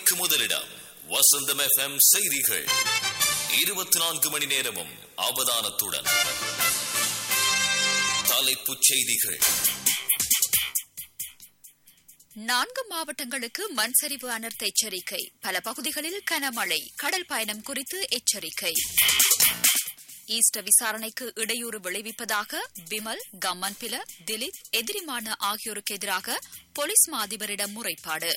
மணிக்கு முதலிடம் வசந்தம் எஃப்எம் செய்திகள் இருபத்தி நான்கு மணி நேரமும் அவதானத்துடன் தலைப்புச் செய்திகள் நான்கு மாவட்டங்களுக்கு மண் சரிவு அனர்த்த எச்சரிக்கை பல பகுதிகளில் கனமழை கடல் பயணம் குறித்து எச்சரிக்கை ஈஸ்டர் விசாரணைக்கு இடையூறு விளைவிப்பதாக பிமல் கம்மன்பில திலீப் எதிரிமான ஆகியோருக்கு எதிராக போலீஸ் மா அதிபரிடம் முறைப்பாடு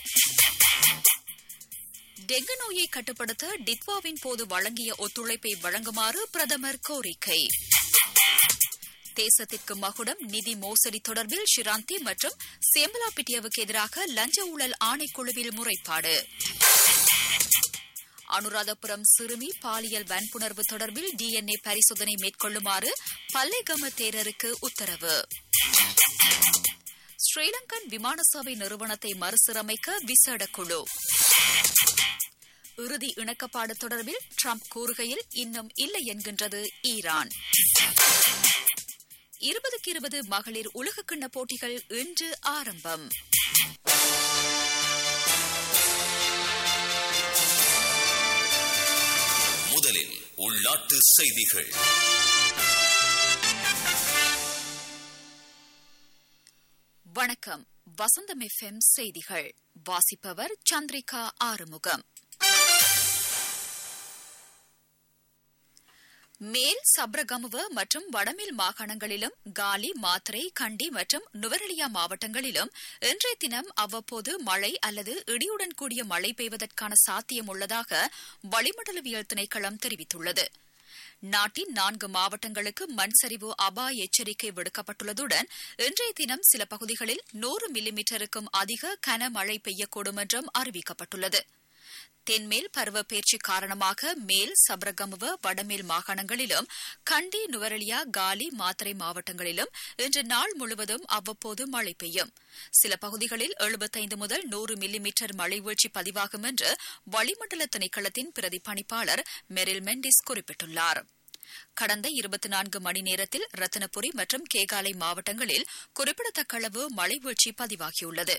டெங்கு நோயை கட்டுப்படுத்த டிட்வாவின் போது வழங்கிய ஒத்துழைப்பை வழங்குமாறு பிரதமர் கோரிக்கை தேசத்திற்கு மகுடம் நிதி மோசடி தொடர்பில் ஷிராந்தி மற்றும் சேம்பலாபிட்டியவுக்கு எதிராக லஞ்ச ஊழல் ஆணைக்குழுவில் முறைப்பாடு அனுராதபுரம் சிறுமி பாலியல் வன்புணர்வு தொடர்பில் டிஎன்ஏ பரிசோதனை மேற்கொள்ளுமாறு பல்லைகம தேரருக்கு உத்தரவு ஸ்ரீலங்கன் விமான சேவை நிறுவனத்தை மறுசீரமைக்க விசேட குழு இறுதி இணக்கப்பாடு தொடர்பில் ட்ரம்ப் கூறுகையில் இன்னும் இல்லை என்கின்றது ஈரான் இருபதுக்கு இருபது மகளிர் உலகக்கிண்ண போட்டிகள் இன்று ஆரம்பம் முதலில் உள்நாட்டு செய்திகள் வணக்கம் வசந்தம் எஃப்எம் செய்திகள் வாசிப்பவர் சந்திரிகா ஆறுமுகம் மேல் சப்ரகமுவ மற்றும் வடமேல் மாகாணங்களிலும் காலி மாத்திரை கண்டி மற்றும் நுவரெலியா மாவட்டங்களிலும் இன்றைய தினம் அவ்வப்போது மழை அல்லது இடியுடன் கூடிய மழை பெய்வதற்கான சாத்தியம் உள்ளதாக வளிமண்டலவியல் திணைக்களம் தெரிவித்துள்ளது நாட்டின் நான்கு மாவட்டங்களுக்கு மண் சரிவு அபாய எச்சரிக்கை விடுக்கப்பட்டுள்ளதுடன் இன்றைய தினம் சில பகுதிகளில் நூறு மில்லிமீட்டருக்கும் அதிக கனமழை பெய்யக்கூடும் என்றும் அறிவிக்கப்பட்டுள்ளது தென்மேல் பருவப்பேச்சு காரணமாக மேல் சப்ரகமுவ வடமேல் மாகாணங்களிலும் கண்டி நுவரெலியா காலி மாத்தறை மாவட்டங்களிலும் இன்று நாள் முழுவதும் அவ்வப்போது மழை பெய்யும் சில பகுதிகளில் எழுபத்தைந்து முதல் நூறு மில்லிமீட்டர் மழை வீழ்ச்சி பதிவாகும் என்று வளிமண்டல திணைக்களத்தின் பிரதி பணிப்பாளர் மெரில் மெண்டிஸ் குறிப்பிட்டுள்ளார் கடந்த இருபத்தி நான்கு மணி நேரத்தில் ரத்தினபுரி மற்றும் கேகாலை மாவட்டங்களில் குறிப்பிடத்தக்க அளவு மழை வீழ்ச்சி பதிவாகியுள்ளது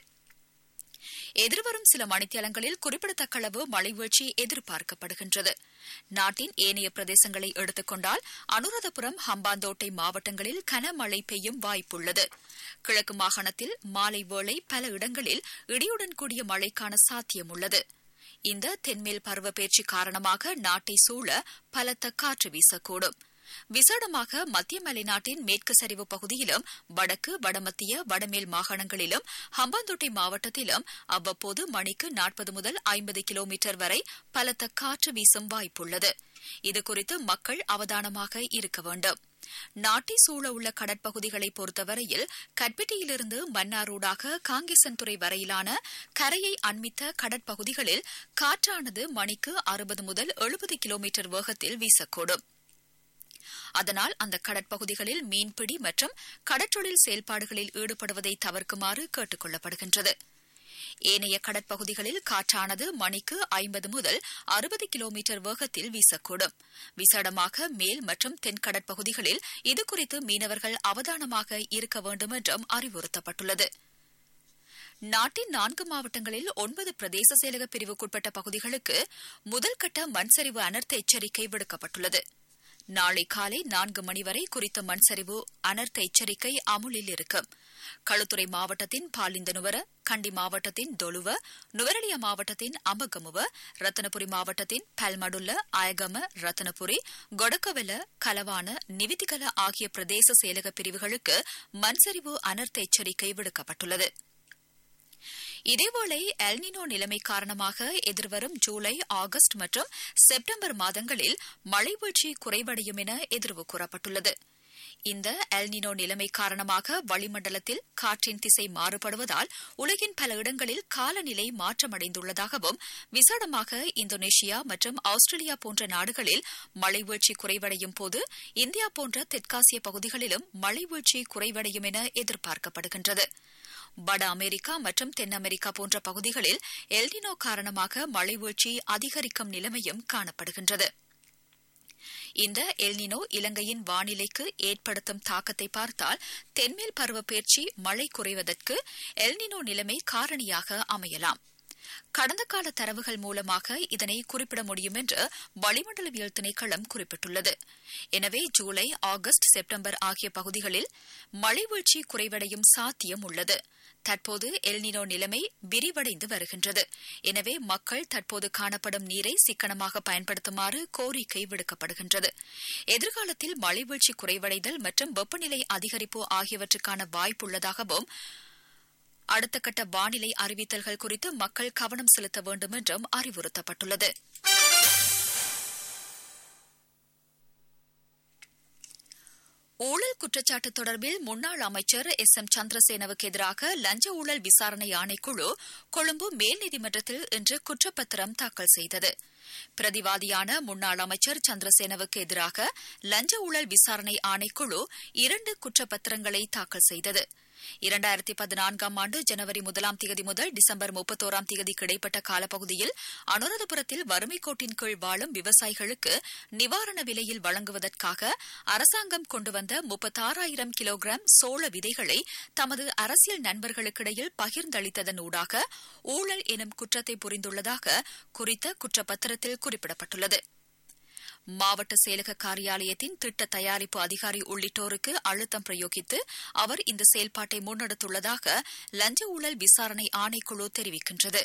எதிர்வரும் சில மணித்தியாலங்களில் குறிப்பிடத்தக்க அளவு மழை வீழ்ச்சி எதிர்பார்க்கப்படுகின்றது நாட்டின் ஏனைய பிரதேசங்களை எடுத்துக் கொண்டால் அனுராதபுரம் ஹம்பாந்தோட்டை மாவட்டங்களில் கனமழை பெய்யும் வாய்ப்புள்ளது கிழக்கு மாகாணத்தில் மாலை வேளை பல இடங்களில் இடியுடன் கூடிய மழைக்கான சாத்தியம் உள்ளது இந்த தென்மேல் பருவப்பேச்சு காரணமாக நாட்டை சூழ பலத்த காற்று வீசக்கூடும் விசேடமாக மத்திய மலைநாட்டின் மேற்கு சரிவு பகுதியிலும் வடக்கு வடமத்திய வடமேல் மாகாணங்களிலும் ஹம்பாந்தோட்டை மாவட்டத்திலும் அவ்வப்போது மணிக்கு நாற்பது முதல் ஐம்பது கிலோமீட்டர் வரை பலத்த காற்று வீசும் வாய்ப்புள்ளது இதுகுறித்து மக்கள் அவதானமாக இருக்க வேண்டும் நாட்டை சூழ உள்ள கடற்பகுதிகளை பொறுத்தவரையில் கட்பிட்டியிலிருந்து மன்னாரூடாக காங்கேசன்துறை வரையிலான கரையை அண்மித்த கடற்பகுதிகளில் காற்றானது மணிக்கு அறுபது முதல் எழுபது கிலோமீட்டர் வேகத்தில் வீசக்கூடும் அதனால் அந்த கடற்பகுதிகளில் மீன்பிடி மற்றும் கடற்றொழில் செயல்பாடுகளில் ஈடுபடுவதை தவிர்க்குமாறு கேட்டுக் கொள்ளப்படுகின்றது ஏனைய கடற்பகுதிகளில் காற்றானது மணிக்கு ஐம்பது முதல் அறுபது கிலோமீட்டர் வேகத்தில் வீசக்கூடும் விசேடமாக மேல் மற்றும் தென் கடற்பகுதிகளில் இதுகுறித்து மீனவர்கள் அவதானமாக இருக்க வேண்டும் என்றும் அறிவுறுத்தப்பட்டுள்ளது நாட்டின் நான்கு மாவட்டங்களில் ஒன்பது பிரதேச செயலக பிரிவுக்குட்பட்ட பகுதிகளுக்கு முதல்கட்ட மண்சரிவு அனர்த்த எச்சரிக்கை விடுக்கப்பட்டுள்ளது நாளை காலை நான்கு மணி வரை குறித்த மண்சரிவு அனர்த்த எச்சரிக்கை அமுலில் இருக்கும் களுத்துறை மாவட்டத்தின் பாலிந்தனுவர கண்டி மாவட்டத்தின் தொலுவ நுவரலியா மாவட்டத்தின் அம்பகமுவ ரத்தனபுரி மாவட்டத்தின் பல்மடுல்ல ஆயகம ரத்தனபுரி கொடக்கவெல கலவான நிவிதிகல ஆகிய பிரதேச செயலக பிரிவுகளுக்கு மண்சரிவு அனர்த்த எச்சரிக்கை விடுக்கப்பட்டுள்ளது இதேவேளை எல்னினோ நிலைமை காரணமாக எதிர்வரும் ஜூலை ஆகஸ்ட் மற்றும் செப்டம்பர் மாதங்களில் மழை வீழ்ச்சி குறைவடையும் என எதிர்வு கூறப்பட்டுள்ளது இந்த எல்னினோ நிலைமை காரணமாக வளிமண்டலத்தில் காற்றின் திசை மாறுபடுவதால் உலகின் பல இடங்களில் காலநிலை மாற்றமடைந்துள்ளதாகவும் விசேடமாக இந்தோனேஷியா மற்றும் ஆஸ்திரேலியா போன்ற நாடுகளில் மழை வீழ்ச்சி குறைவடையும் போது இந்தியா போன்ற தெற்காசிய பகுதிகளிலும் மழை வீழ்ச்சி குறைவடையும் என எதிர்பார்க்கப்படுகின்றது வட அமெரிக்கா மற்றும் தென் அமெரிக்கா போன்ற பகுதிகளில் எல்னினோ காரணமாக மழை வீழ்ச்சி அதிகரிக்கும் நிலைமையும் காணப்படுகின்றது இந்த எல்னினோ இலங்கையின் வானிலைக்கு ஏற்படுத்தும் தாக்கத்தை பார்த்தால் தென்மேல் பருவப்பெயர்ச்சி மழை குறைவதற்கு எல்னினோ நிலைமை காரணியாக அமையலாம் கடந்த கால தரவுகள் மூலமாக இதனை குறிப்பிட முடியும் என்று வளிமண்டலவியல் திணைக்களம் குறிப்பிட்டுள்ளது எனவே ஜூலை ஆகஸ்ட் செப்டம்பர் ஆகிய பகுதிகளில் மழை வீழ்ச்சி குறைவடையும் சாத்தியம் உள்ளது தற்போது எல்னினோ நிலைமை விரிவடைந்து வருகின்றது எனவே மக்கள் தற்போது காணப்படும் நீரை சிக்கனமாக பயன்படுத்துமாறு கோரிக்கை விடுக்கப்படுகின்றது எதிர்காலத்தில் மழை வீழ்ச்சி குறைவடைதல் மற்றும் வெப்பநிலை அதிகரிப்பு ஆகியவற்றுக்கான வாய்ப்புள்ளதாகவும் அடுத்த கட்ட வானிலை அறிவித்தல்கள் குறித்து மக்கள் கவனம் செலுத்த வேண்டும் என்றும் அறிவுறுத்தப்பட்டுள்ளது ஊழல் குற்றச்சாட்டு தொடர்பில் முன்னாள் அமைச்சர் எஸ் எம் சந்திரசேனவுக்கு எதிராக லஞ்ச ஊழல் விசாரணை ஆணைக்குழு கொழும்பு மேல் நீதிமன்றத்தில் இன்று குற்றப்பத்திரம் தாக்கல் செய்தது பிரதிவாதியான முன்னாள் அமைச்சர் சந்திரசேனவுக்கு எதிராக லஞ்ச ஊழல் விசாரணை ஆணைக்குழு இரண்டு குற்றப்பத்திரங்களை தாக்கல் செய்தது இரண்டாயிரத்தி பதினான்காம் ஆண்டு ஜனவரி முதலாம் தேதி முதல் டிசம்பர் முப்பத்தோராம் தேதிக்கு இடைப்பட்ட காலப்பகுதியில் அனுராதபுரத்தில் வறுமை கோட்டின் கீழ் வாழும் விவசாயிகளுக்கு நிவாரண விலையில் வழங்குவதற்காக அரசாங்கம் கொண்டு வந்த முப்பத்தாறாயிரம் கிலோகிராம் சோள விதைகளை தமது அரசியல் நண்பர்களுக்கிடையில் பகிர்ந்தளித்ததன் ஊடாக ஊழல் எனும் குற்றத்தை புரிந்துள்ளதாக குறித்த குற்றப்பத்திரத்தில் குறிப்பிடப்பட்டுள்ளது மாவட்ட செயலக காரியாலயத்தின் திட்ட தயாரிப்பு அதிகாரி உள்ளிட்டோருக்கு அழுத்தம் பிரயோகித்து அவர் இந்த செயல்பாட்டை முன்னெடுத்துள்ளதாக லஞ்ச ஊழல் விசாரணை ஆணைக்குழு தெரிவிக்கின்றது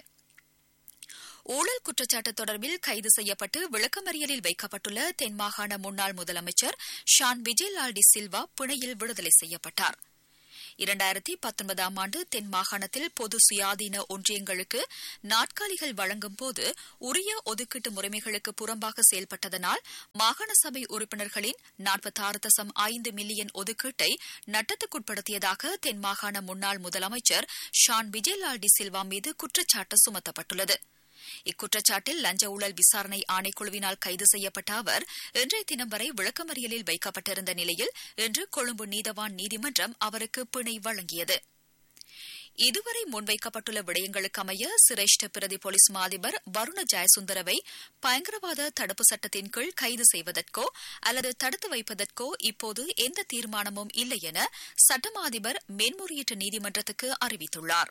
ஊழல் குற்றச்சாட்டு தொடர்பில் கைது செய்யப்பட்டு விளக்கமறியலில் வைக்கப்பட்டுள்ள தென்மாகாண முன்னாள் முதலமைச்சர் ஷான் விஜய்லால் டி சில்வா பிணையில் விடுதலை செய்யப்பட்டார் இரண்டாயிரத்தி பத்தொன்பதாம் ஆண்டு தென் மாகாணத்தில் பொது சுயாதீன ஒன்றியங்களுக்கு நாட்காலிகள் வழங்கும் போது உரிய ஒதுக்கீட்டு முறைமைகளுக்கு புறம்பாக செயல்பட்டதனால் மாகாண சபை உறுப்பினர்களின் நாற்பத்தாறு தசம் ஐந்து மில்லியன் ஒதுக்கீட்டை நட்டத்துக்குட்படுத்தியதாக தென் மாகாண முன்னாள் முதலமைச்சர் ஷான் விஜய்லால் டி சில்வா மீது குற்றச்சாட்டு சுமத்தப்பட்டுள்ளது இக்குற்றச்சாட்டில் லஞ்ச ஊழல் விசாரணை ஆணைக்குழுவினால் கைது செய்யப்பட்ட அவர் இன்றைய தினம் வரை விளக்கமறியலில் வைக்கப்பட்டிருந்த நிலையில் இன்று கொழும்பு நீதவான் நீதிமன்றம் அவருக்கு பிணை வழங்கியது இதுவரை முன்வைக்கப்பட்டுள்ள விடயங்களுக்கு அமைய சிரேஷ்ட பிரதி போலீஸ் மாதிபர் வருண ஜெயசுந்தரவை பயங்கரவாத தடுப்பு சட்டத்தின் கீழ் கைது செய்வதற்கோ அல்லது தடுத்து வைப்பதற்கோ இப்போது எந்த தீர்மானமும் இல்லை என சட்டமா அதிபர் மேன்முறையீட்டு நீதிமன்றத்துக்கு அறிவித்துள்ளாா்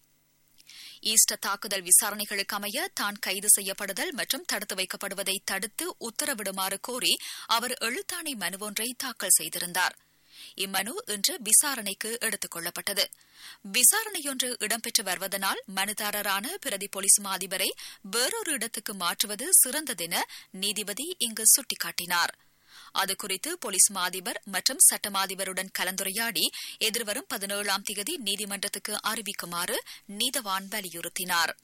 ஈஸ்டர் தாக்குதல் விசாரணைகளுக்கு அமைய தான் கைது செய்யப்படுதல் மற்றும் தடுத்து வைக்கப்படுவதை தடுத்து உத்தரவிடுமாறு கோரி அவர் எழுத்தாணை மனு ஒன்றை தாக்கல் செய்திருந்தார் இம்மனு இன்று விசாரணைக்கு எடுத்துக் கொள்ளப்பட்டது விசாரணையொன்று இடம்பெற்று வருவதனால் மனுதாரரான பிரதி போலீஸ் மாதிபரை வேறொரு இடத்துக்கு மாற்றுவது சிறந்ததென நீதிபதி இங்கு சுட்டிக்காட்டினாா் அது குறித்து போலீஸ் மாதிபர் மற்றும் சட்டமாதிபருடன் கலந்துரையாடி எதிர்வரும் பதினேழாம் தேதி நீதிமன்றத்துக்கு அறிவிக்குமாறு நீதவான் வலியுறுத்தினார்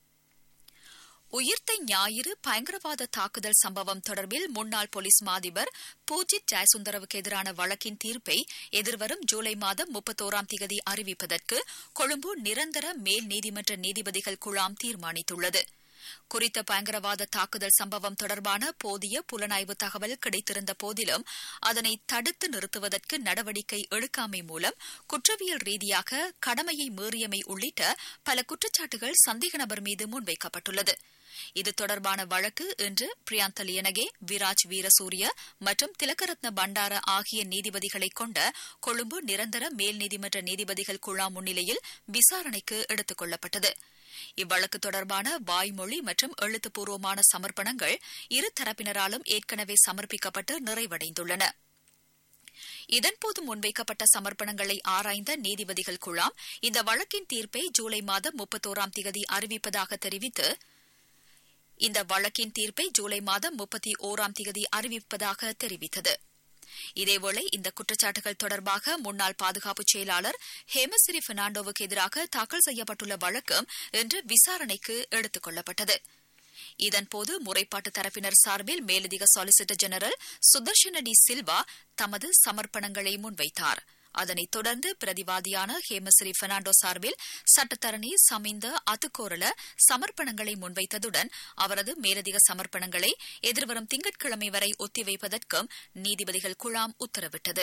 உயிர்த்த ஞாயிறு பயங்கரவாத தாக்குதல் சம்பவம் தொடர்பில் முன்னாள் போலீஸ் மாதிபர் பூஜித் ஜெயசுந்தரவுக்கு எதிரான வழக்கின் தீர்ப்பை எதிர்வரும் ஜூலை மாதம் முப்பத்தோராம் தேதி அறிவிப்பதற்கு கொழும்பு நிரந்தர மேல் நீதிமன்ற நீதிபதிகள் குழாம் தீர்மானித்துள்ளது குறித்த பயங்கரவாத தாக்குதல் சம்பவம் தொடர்பான போதிய புலனாய்வு தகவல் கிடைத்திருந்த போதிலும் அதனை தடுத்து நிறுத்துவதற்கு நடவடிக்கை எடுக்காமை மூலம் குற்றவியல் ரீதியாக கடமையை மீறியமை உள்ளிட்ட பல குற்றச்சாட்டுகள் சந்தேக நபர் மீது முன்வைக்கப்பட்டுள்ளது இது தொடர்பான வழக்கு இன்று பிரியாந்த லியனகே விராஜ் வீரசூரிய மற்றும் திலகரத்ன பண்டார ஆகிய நீதிபதிகளை கொண்ட கொழும்பு நிரந்தர மேல் நீதிமன்ற நீதிபதிகள் குழா முன்னிலையில் விசாரணைக்கு எடுத்துக் கொள்ளப்பட்டது இவ்வழக்கு தொடர்பான வாய்மொழி மற்றும் எழுத்துப்பூர்வமான சமர்ப்பணங்கள் இரு தரப்பினராலும் ஏற்கனவே சமர்ப்பிக்கப்பட்டு நிறைவடைந்துள்ளன இதன்போது முன்வைக்கப்பட்ட சமர்ப்பணங்களை ஆராய்ந்த நீதிபதிகள் குழாம் இந்த வழக்கின் தீர்ப்பை ஜூலை மாதம் முப்பத்தோராம் தேதி அறிவிப்பதாக தெரிவித்து இந்த வழக்கின் தீர்ப்பை ஜூலை மாதம் முப்பத்தி ஓராம் தேதி அறிவிப்பதாக தெரிவித்தது இதேவேளை இந்த குற்றச்சாட்டுகள் தொடர்பாக முன்னாள் பாதுகாப்பு செயலாளர் ஹேமசிறி பெர்னாண்டோவுக்கு எதிராக தாக்கல் செய்யப்பட்டுள்ள வழக்கும் இன்று விசாரணைக்கு எடுத்துக் கொள்ளப்பட்டது இதன்போது முறைப்பாட்டு தரப்பினர் சார்பில் மேலதிக சொலிசிட்டர் ஜெனரல் சுதர்ஷன டி சில்வா தமது சமர்ப்பணங்களை முன்வைத்தார் அதனைத் தொடர்ந்து பிரதிவாதியான ஹேமஸ்ரீ பெர்னாண்டோ சார்பில் சட்டத்தரணி சமிந்த அத்துக்கோரல சமர்ப்பணங்களை முன்வைத்ததுடன் அவரது மேலதிக சமர்ப்பணங்களை எதிர்வரும் திங்கட்கிழமை வரை ஒத்திவைப்பதற்கும் நீதிபதிகள் குழாம் உத்தரவிட்டது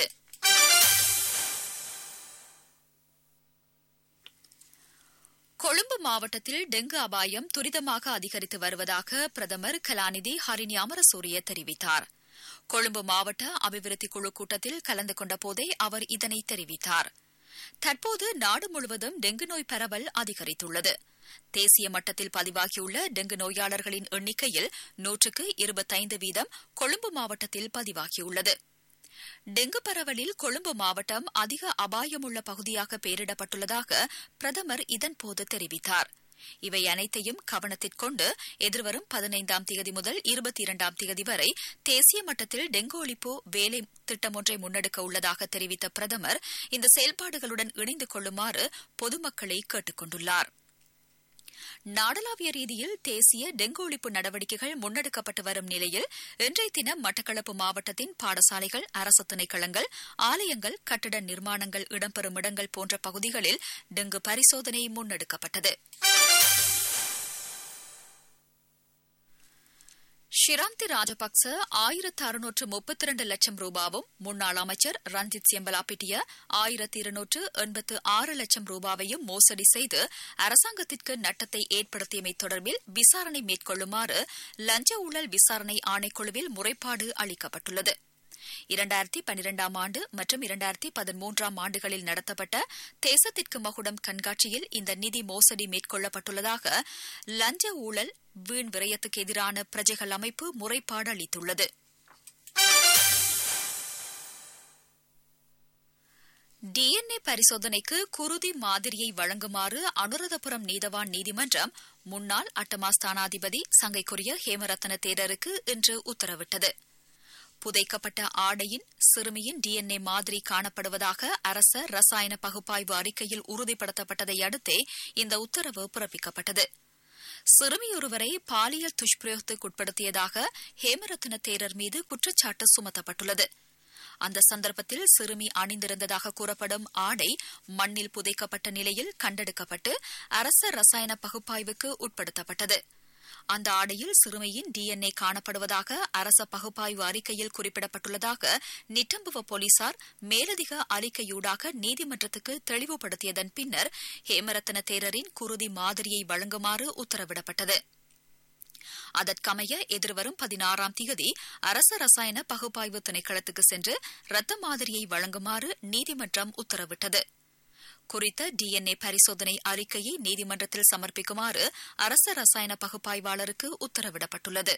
கொழும்பு மாவட்டத்தில் டெங்கு அபாயம் துரிதமாக அதிகரித்து வருவதாக பிரதமர் கலாநிதி ஹரிணி அமரசூரிய தெரிவித்தார் கொழும்பு மாவட்ட அபிவிருத்தி குழு கூட்டத்தில் கலந்து கொண்ட போதே அவர் இதனை தெரிவித்தார் தற்போது நாடு முழுவதும் டெங்கு நோய் பரவல் அதிகரித்துள்ளது தேசிய மட்டத்தில் பதிவாகியுள்ள டெங்கு நோயாளர்களின் எண்ணிக்கையில் நூற்றுக்கு இருபத்தைந்து வீதம் கொழும்பு மாவட்டத்தில் பதிவாகியுள்ளது டெங்கு பரவலில் கொழும்பு மாவட்டம் அதிக அபாயமுள்ள பகுதியாக பெயரிடப்பட்டுள்ளதாக பிரதமர் இதன்போது தெரிவித்தார் இவை அனைத்தையும் கவனத்திற்கொண்டு எதிர்வரும் பதினைந்தாம் தேதி முதல் இருபத்தி இரண்டாம் தேதி வரை தேசிய மட்டத்தில் டெங்கு ஒழிப்பு வேலை திட்டம் ஒன்றை முன்னெடுக்க உள்ளதாக தெரிவித்த பிரதமர் இந்த செயல்பாடுகளுடன் இணைந்து கொள்ளுமாறு பொதுமக்களை கேட்டுக் கொண்டுள்ளார் நாடளாவிய ரீதியில் தேசிய டெங்கு ஒழிப்பு நடவடிக்கைகள் முன்னெடுக்கப்பட்டு வரும் நிலையில் இன்றைய தினம் மட்டக்களப்பு மாவட்டத்தின் பாடசாலைகள் அரசு திணைக்களங்கள் ஆலயங்கள் கட்டிட நிர்மாணங்கள் இடம்பெறும் இடங்கள் போன்ற பகுதிகளில் டெங்கு பரிசோதனை முன்னெடுக்கப்பட்டது ஷிராந்தி ராஜபக்ச ஆயிரத்து அறுநூற்று முப்பத்தி இரண்டு லட்சம் ரூபாவும் முன்னாள் அமைச்சர் ரஞ்சித் செம்பலாப்பிட்டிய ஆயிரத்து இருநூற்று எண்பத்து ஆறு லட்சம் ரூபாவையும் மோசடி செய்து அரசாங்கத்திற்கு நட்டத்தை ஏற்படுத்தியமை தொடர்பில் விசாரணை மேற்கொள்ளுமாறு லஞ்ச ஊழல் விசாரணை ஆணைக்குழுவில் முறைப்பாடு அளிக்கப்பட்டுள்ளது இரண்டாயிரத்தி பனிரெண்டாம் ஆண்டு மற்றும் இரண்டாயிரத்தி பதிமூன்றாம் ஆண்டுகளில் நடத்தப்பட்ட தேசத்திற்கு மகுடம் கண்காட்சியில் இந்த நிதி மோசடி மேற்கொள்ளப்பட்டுள்ளதாக லஞ்ச ஊழல் வீண் விரயத்துக்கு எதிரான பிரஜைகள் அமைப்பு முறைப்பாடு அளித்துள்ளது டிஎன்ஏ பரிசோதனைக்கு குருதி மாதிரியை வழங்குமாறு அனுராதபுரம் நீதவான் நீதிமன்றம் முன்னாள் அட்டமா ஸ்தானாதிபதி சங்கைக்குரிய ஹேமரத்ன தேரருக்கு இன்று உத்தரவிட்டது புதைக்கப்பட்ட ஆடையின் சிறுமியின் டிஎன்ஏ மாதிரி காணப்படுவதாக அரச ரசாயன பகுப்பாய்வு அறிக்கையில் உறுதிப்படுத்தப்பட்டதை அடுத்தே இந்த உத்தரவு பிறப்பிக்கப்பட்டது சிறுமியொருவரை பாலியல் துஷ்பிரயோகத்துக்குட்படுத்தியதாக ஹேமரத்ன தேரர் மீது குற்றச்சாட்டு சுமத்தப்பட்டுள்ளது அந்த சந்தர்ப்பத்தில் சிறுமி அணிந்திருந்ததாக கூறப்படும் ஆடை மண்ணில் புதைக்கப்பட்ட நிலையில் கண்டெடுக்கப்பட்டு அரச ரசாயன பகுப்பாய்வுக்கு உட்படுத்தப்பட்டது அந்த ஆடையில் சிறுமியின் டிஎன்ஏ காணப்படுவதாக அரச பகுப்பாய்வு அறிக்கையில் குறிப்பிடப்பட்டுள்ளதாக நிட்டம்புவ போலீசார் மேலதிக அறிக்கையூடாக நீதிமன்றத்துக்கு தெளிவுபடுத்தியதன் பின்னர் ஹேமரத்ன தேரரின் குருதி மாதிரியை வழங்குமாறு உத்தரவிடப்பட்டது அதற்கமைய எதிர்வரும் பதினாறாம் தேதி அரச ரசாயன பகுப்பாய்வு திணைக்களத்துக்கு சென்று ரத்த மாதிரியை வழங்குமாறு நீதிமன்றம் உத்தரவிட்டது குறித்த டிஎன்ஏ பரிசோதனை அறிக்கையை நீதிமன்றத்தில் சமர்ப்பிக்குமாறு அரச ரசாயன பகுப்பாய்வாளருக்கு உத்தரவிடப்பட்டுள்ளது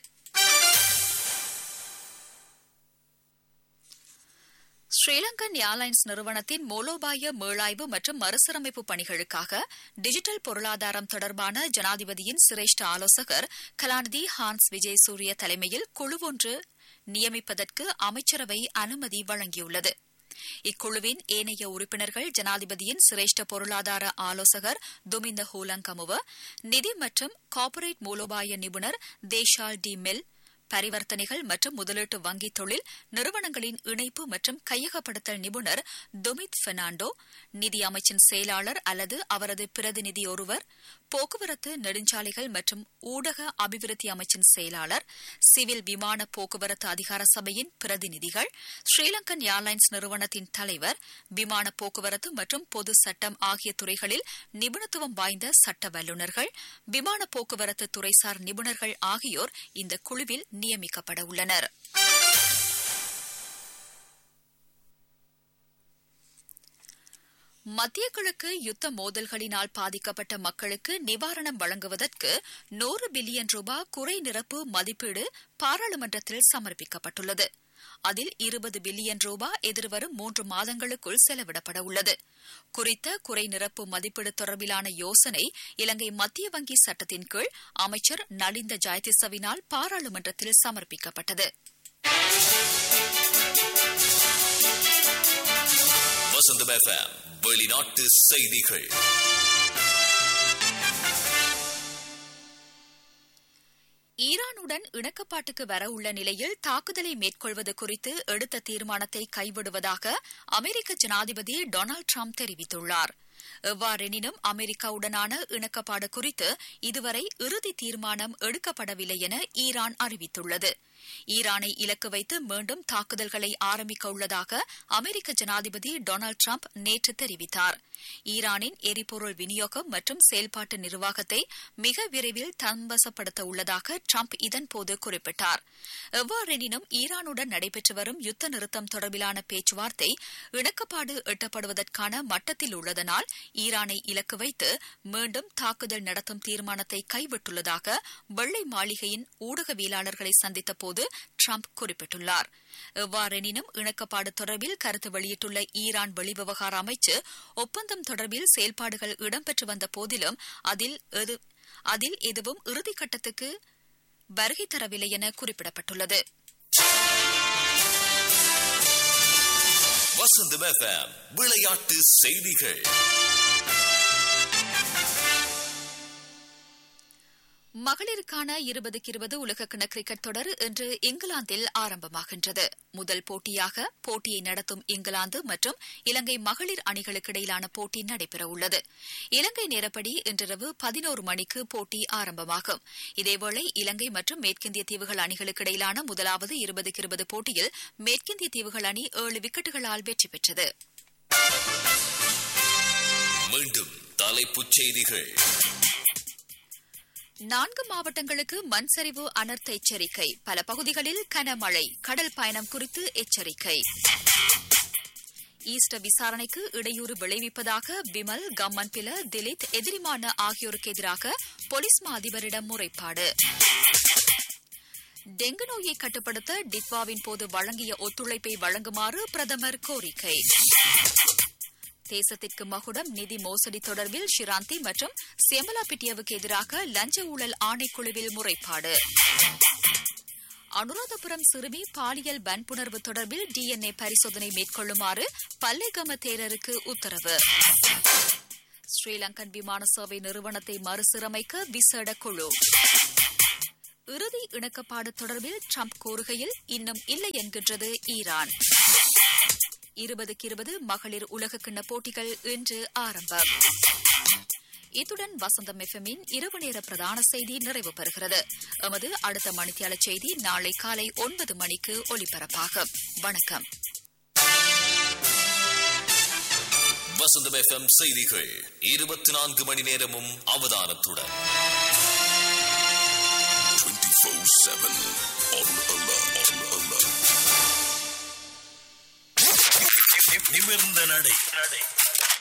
ஸ்ரீலங்கன் ஏர்லைன்ஸ் நிறுவனத்தின் மூலோபாய மீளாய்வு மற்றும் மறுசீரமைப்பு பணிகளுக்காக டிஜிட்டல் பொருளாதாரம் தொடர்பான ஜனாதிபதியின் சிரேஷ்ட ஆலோசகர் கலாநிதி ஹான்ஸ் விஜய் சூரிய தலைமையில் குழு ஒன்று நியமிப்பதற்கு அமைச்சரவை அனுமதி வழங்கியுள்ளது இக்குழுவின் ஏனைய உறுப்பினர்கள் ஜனாதிபதியின் சிரேஷ்ட பொருளாதார ஆலோசகர் துமிந்த ஹூலங்கமுவ நிதி மற்றும் கார்ப்பரேட் மூலோபாய நிபுணர் தேஷால் டி மெல் பரிவர்த்தனைகள் மற்றும் முதலீட்டு வங்கி தொழில் நிறுவனங்களின் இணைப்பு மற்றும் கையகப்படுத்தல் நிபுணர் துமித் பெர்னாண்டோ நிதி அமைச்சின் செயலாளர் அல்லது அவரது பிரதிநிதி ஒருவர் போக்குவரத்து நெடுஞ்சாலைகள் மற்றும் ஊடக அபிவிருத்தி அமைச்சின் செயலாளர் சிவில் விமான போக்குவரத்து அதிகார சபையின் பிரதிநிதிகள் ஸ்ரீலங்கன் ஏர்லைன்ஸ் நிறுவனத்தின் தலைவர் விமான போக்குவரத்து மற்றும் பொது சட்டம் ஆகிய துறைகளில் நிபுணத்துவம் வாய்ந்த சட்ட வல்லுநர்கள் விமான போக்குவரத்து துறைசார் நிபுணர்கள் ஆகியோர் இந்த குழுவில் நியமிக்கப்பட உள்ளனர் மத்திய கிழக்கு யுத்த மோதல்களினால் பாதிக்கப்பட்ட மக்களுக்கு நிவாரணம் வழங்குவதற்கு நூறு பில்லியன் ரூபாய் குறை நிரப்பு மதிப்பீடு பாராளுமன்றத்தில் சமர்ப்பிக்கப்பட்டுள்ளது அதில் இருபது பில்லியன் ரூபாய் எதிர்வரும் மூன்று மாதங்களுக்குள் செலவிடப்பட உள்ளது குறித்த குறை நிரப்பு மதிப்பீடு தொடர்பிலான யோசனை இலங்கை மத்திய வங்கி சட்டத்தின் கீழ் அமைச்சர் நலிந்த ஜெயதிசவினால் பாராளுமன்றத்தில் சமர்ப்பிக்கப்பட்டது வசந்தம் எஃப்எம் வெளிநாட்டு செய்திகள் ஈரானுடன் இணக்கப்பாட்டுக்கு வர உள்ள நிலையில் தாக்குதலை மேற்கொள்வது குறித்து எடுத்த தீர்மானத்தை கைவிடுவதாக அமெரிக்க ஜனாதிபதி டொனால்டு டிரம்ப் தெரிவித்துள்ளார் எவ்வாறெனினும் அமெரிக்காவுடனான இணக்கப்பாடு குறித்து இதுவரை இறுதி தீர்மானம் எடுக்கப்படவில்லை என ஈரான் அறிவித்துள்ளது ஈரானை இலக்கு வைத்து மீண்டும் தாக்குதல்களை ஆரம்பிக்க உள்ளதாக அமெரிக்க ஜனாதிபதி டொனால்டு டிரம்ப் நேற்று தெரிவித்தார் ஈரானின் எரிபொருள் விநியோகம் மற்றும் செயல்பாட்டு நிர்வாகத்தை மிக விரைவில் தன்வசப்படுத்த உள்ளதாக டிரம்ப் இதன்போது குறிப்பிட்டார் எவ்வாறெனினும் ஈரானுடன் நடைபெற்று வரும் யுத்த நிறுத்தம் தொடர்பிலான பேச்சுவார்த்தை இணக்கப்பாடு எட்டப்படுவதற்கான மட்டத்தில் உள்ளதனால் ஈரானை இலக்கு வைத்து மீண்டும் தாக்குதல் நடத்தும் தீர்மானத்தை கைவிட்டுள்ளதாக வெள்ளை மாளிகையின் ஊடகவியலாளர்களை சந்தித்த போது டிரம்ப் குறிப்பிட்டுள்ளார் எவ்வாறெனினும் இணக்கப்பாடு தொடர்பில் கருத்து வெளியிட்டுள்ள ஈரான் வெளிவிவகார அமைச்சு ஒப்பந்தம் தொடர்பில் செயல்பாடுகள் இடம்பெற்று வந்த போதிலும் அதில் எது- அதில் எதுவும் இறுதிக்கட்டத்துக்கு வருகை தரவில்லை என குறிப்பிடப்பட்டுள்ளது வசந்தம் எஃப்எம் விளையாட்டு செய்திகள் மகளிருக்கான இருபதுக்கு இருபது உலகக்கிண கிரிக்கெட் தொடர் இன்று இங்கிலாந்தில் ஆரம்பமாகின்றது முதல் போட்டியாக போட்டியை நடத்தும் இங்கிலாந்து மற்றும் இலங்கை மகளிர் அணிகளுக்கு இடையிலான போட்டி நடைபெறவுள்ளது இலங்கை நேரப்படி இன்றிரவு பதினோரு மணிக்கு போட்டி ஆரம்பமாகும் இதேவேளை இலங்கை மற்றும் மேற்கிந்திய தீவுகள் அணிகளுக்கு இடையிலான முதலாவது இருபதுக்கு இருபது போட்டியில் மேற்கிந்திய தீவுகள் அணி ஏழு விக்கெட்டுகளால் வெற்றி பெற்றது மீண்டும் தலைப்புச் செய்திகள் நான்கு மாவட்டங்களுக்கு மண் சரிவு அனர்த்த எச்சரிக்கை பல பகுதிகளில் கனமழை கடல் பயணம் குறித்து எச்சரிக்கை ஈஸ்டர் விசாரணைக்கு இடையூறு விளைவிப்பதாக விமல் கம்மன்பில திலித் எதிரிமான ஆகியோருக்கு எதிராக போலீஸ் மா அதிபரிடம் முறைப்பாடு டெங்கு நோயை கட்டுப்படுத்த டிட்வாவின் போது வழங்கிய ஒத்துழைப்பை வழங்குமாறு பிரதமர் கோரிக்கை தேசத்திற்கு மகுடம் நிதி மோசடி தொடர்பில் ஷிராந்தி மற்றும் செமலா பிட்டியவுக்கு எதிராக லஞ்ச ஊழல் ஆணைக்குழுவில் முறைப்பாடு அனுராதபுரம் சிறுமி பாலியல் வன்புணர்வு தொடர்பில் டிஎன்ஏ பரிசோதனை மேற்கொள்ளுமாறு பல்லைகம தேரருக்கு உத்தரவு ஸ்ரீலங்கன் விமான சேவை நிறுவனத்தை மறுசீரமைக்க விசேட குழு இறுதி இணக்கப்பாடு தொடர்பில் ட்ரம்ப் கூறுகையில் இன்னும் இல்லை என்கின்றது ஈரான் இருபதுக்கு இருபது மகளிர் உலகக்கிண்ண போட்டிகள் இன்று ஆரம்பம் இத்துடன் வசந்தம் எஃப்எம்மின் இரவு நேர பிரதான செய்தி நிறைவு பெறுகிறது எமது அடுத்த மணித்தியால செய்தி நாளை காலை ஒன்பது மணிக்கு ஒலிபரப்பாகும் வணக்கம் வசந்தம் எஃப்எம் செய்திகள் இருபத்தி நான்கு மணி நேரமும் அவதானத்துடன் 24-7 on alert. On alert. நிமிர்ந்த நடை